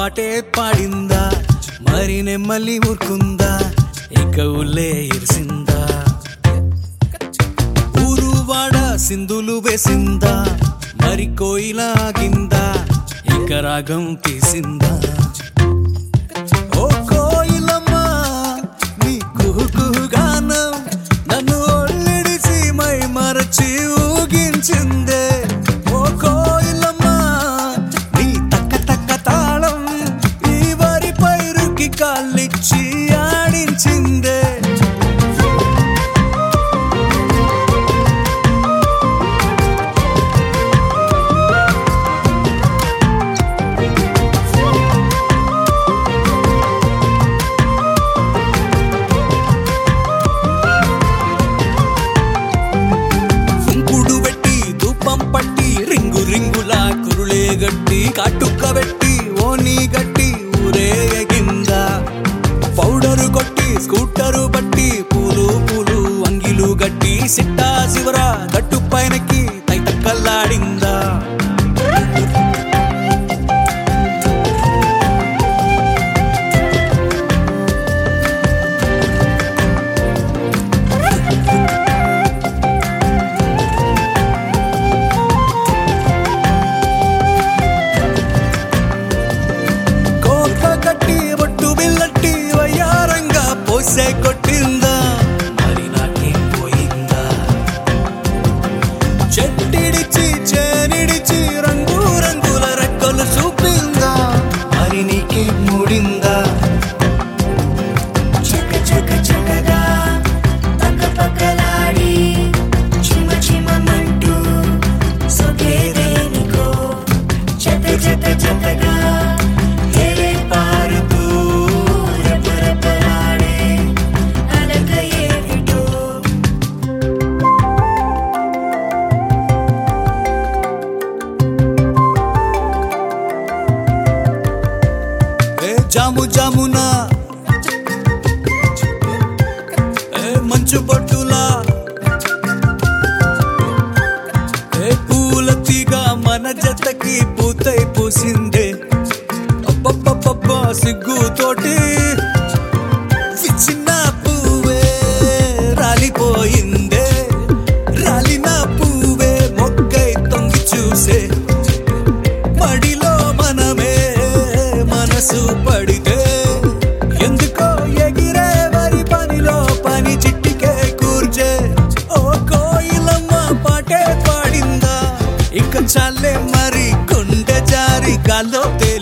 పాటే పాడిందా మరి నెమ్మలి ఊరుకుందా ఇక ఉల్లే ఇరిసిందా ఊరు వాడ సింధులు వేసిందా మరి కోయిల ఆగిందా ఇక రాగం తీసిందా ఓ కోయిలమ్మ నీ కుహు కుహు గానం నన్ను ఒళ్ళిడిసి మై మరచి ఊగించిందే ఓ కోయిలమ్మ నీ తక్క తక్క తాళం ఈ వరి పైరుకి కాళ్ళిచ్చి ఆడించిందే కుంకుడు పెట్టి ధూపం పట్టి రింగు రింగుల కురులే గట్టి కాటుక్క పెట్టి ఓని గట్టి ఊరే ఎగిందా పౌడరు కొట్టి స్కూటరు బట్టి పూలు పూలు అంగిలు గట్టి సిట్టా శివర గట్టు పైనకి తైతక్కల్లాడిందా కోక కట్టి బొట్టు బిల్లట్టి వయ్యారంగా పోసే కొట్టిందా మరి నాకేం పోయిందా చెట్టిడిచి చేనిడిచి రంగు రంగుల రెక్కలు చూపిందా మరి నీకే మూడిందా చక చక చకగా పక్క పక్కలాడి చిమ చిమమంటూ సొగేదేనికో చక చక చకగా తెరే పారుతూ రెపరెపలాడే అలక ఏమిటో ఏ జాము జామునా ఏ మంచు పట్టులా ఏ పూల తీగ మన జతకి పూతై పూసిందే అబ్బబ్బబ్బబ్బ సిగ్గుతోటి విచ్చిన పువ్వే రాలిపోయిందే రాలిన పువ్వే మొగ్గై తొంగి చూసే పడిలో మనమే మనసు పడితే ఎందుకో ఎగిరే వరి పనిలో పని చిట్టికే కూర్చే ఓ కోయిలమ్మ పాటే పాడిందా ఇక చాలే మరి కొండె జారి గాల్లో తేలి